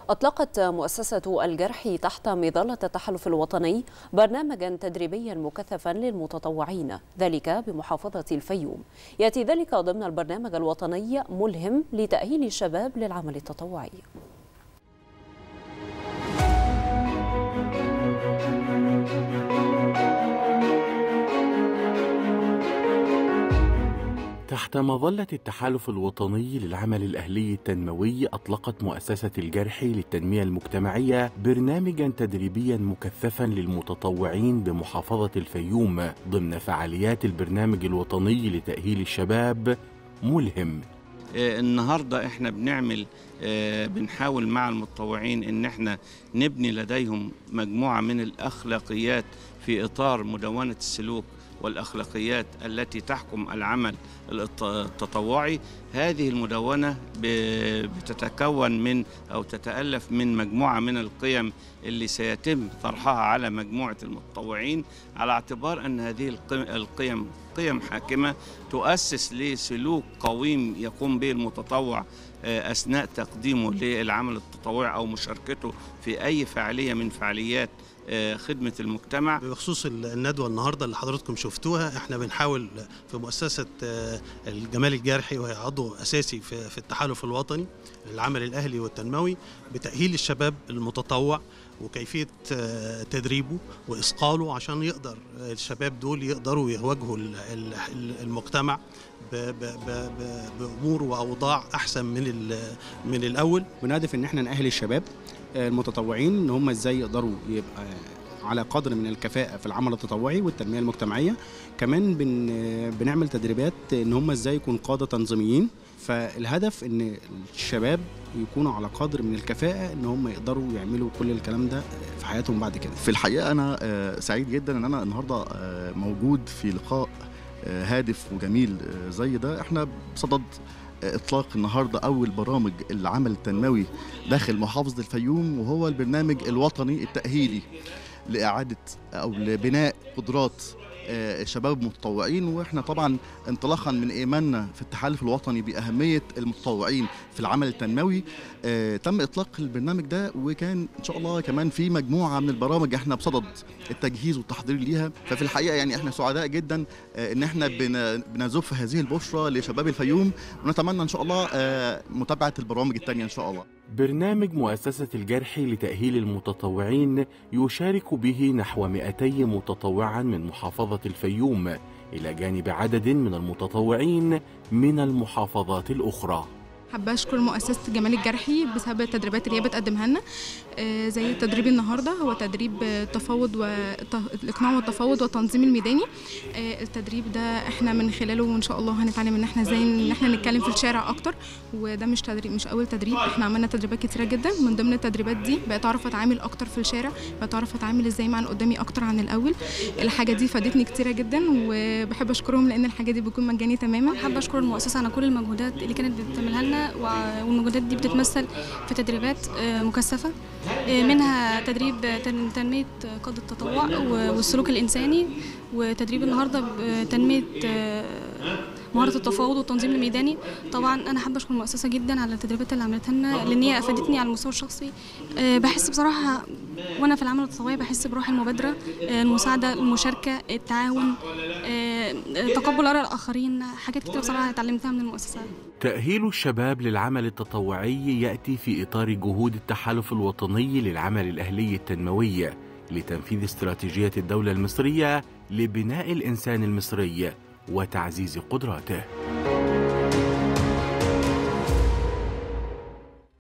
أطلقت مؤسسة الجرح تحت مظلة التحالف الوطني برنامجا تدريبيا مكثفا للمتطوعين ذلك بمحافظة الفيوم يأتي ذلك ضمن البرنامج الوطني ملهم لتأهيل الشباب للعمل التطوعي تحت مظلة التحالف الوطني للعمل الأهلي التنموي أطلقت مؤسسة الجرح للتنمية المجتمعية برنامجا تدريبيا مكثفا للمتطوعين بمحافظة الفيوم ضمن فعاليات البرنامج الوطني لتأهيل الشباب ملهم النهارده احنا بنعمل بنحاول مع المتطوعين ان احنا نبني لديهم مجموعه من الاخلاقيات في اطار مدونه السلوك والاخلاقيات التي تحكم العمل التطوعي هذه المدونه بتتكون من او تتالف من مجموعه من القيم اللي سيتم طرحها على مجموعه المتطوعين على اعتبار ان هذه القيم قيم حاكمه تؤسس لسلوك قويم يقوم به المتطوع اثناء تقديمه للعمل التطوعي او مشاركته في اي فعاليه من فعاليات خدمة المجتمع بخصوص الندوة النهاردة اللي حضراتكم شفتوها احنا بنحاول في مؤسسة الجمال الجارحي وهي عضو أساسي في التحالف الوطني للعمل الأهلي والتنموي بتأهيل الشباب المتطوع وكيفية تدريبه وإثقاله عشان يقدر الشباب دول يقدروا يواجهوا المجتمع بأمور وأوضاع أحسن من من الأول بنهدف إن احنا نأهل الشباب المتطوعين ان هم ازاي يقدروا يبقى على قدر من الكفاءة في العمل التطوعي والتنمية المجتمعية كمان بن بنعمل تدريبات ان هم ازاي يكونوا قادة تنظيميين فالهدف ان الشباب يكونوا على قدر من الكفاءة ان هم يقدروا يعملوا كل الكلام ده في حياتهم بعد كده في الحقيقة انا سعيد جدا ان انا النهاردة موجود في لقاء هادف وجميل زي ده احنا بصدد اطلاق النهارده اول برامج العمل التنموي داخل محافظه الفيوم وهو البرنامج الوطني التاهيلي لاعاده او لبناء قدرات الشباب المتطوعين واحنا طبعا انطلاقا من ايماننا في التحالف الوطني باهميه المتطوعين في العمل التنموي اه تم اطلاق البرنامج ده وكان ان شاء الله كمان في مجموعه من البرامج احنا بصدد التجهيز والتحضير ليها ففي الحقيقه يعني احنا سعداء جدا اه ان احنا بنزف هذه البشرى لشباب الفيوم ونتمنى ان شاء الله اه متابعه البرامج الثانيه ان شاء الله برنامج مؤسسة الجرح لتأهيل المتطوعين يشارك به نحو 200 متطوعا من محافظة الفيوم إلى جانب عدد من المتطوعين من المحافظات الأخرى حابة أشكر مؤسسة جمال الجرحي بسبب التدريبات اللي هي بتقدمها لنا زي التدريب النهارده هو تدريب التفاوض والاقناع والتفاوض والتنظيم الميداني التدريب ده احنا من خلاله وان شاء الله هنتعلم ان احنا ازاي ان احنا نتكلم في الشارع اكتر وده مش تدريب مش اول تدريب احنا عملنا تدريبات كتيره جدا من ضمن التدريبات دي بقيت اعرف اتعامل اكتر في الشارع بقيت اعرف اتعامل ازاي مع اللي قدامي اكتر عن الاول الحاجه دي فادتني كتيره جدا وبحب اشكرهم لان الحاجه دي بتكون مجاني تماما حابه اشكر المؤسسه على كل المجهودات اللي كانت بتعملها لنا والمجهودات دي بتتمثل في تدريبات مكثفه منها تدريب تنميه قاده التطوع والسلوك الانساني وتدريب النهارده تنميه مهاره التفاوض والتنظيم الميداني طبعا انا حابه اشكر المؤسسه جدا على التدريبات اللي عملتها لنا لان هي افادتني على المستوى الشخصي بحس بصراحه وانا في العمل التطوعي بحس بروح المبادره المساعده المشاركه التعاون تقبل اراء الاخرين حاجات كتير بصراحه اتعلمتها من المؤسسه تأهيل الشباب للعمل التطوعي يأتي في إطار جهود التحالف الوطني للعمل الأهلي التنموي لتنفيذ استراتيجية الدولة المصرية لبناء الإنسان المصري وتعزيز قدراته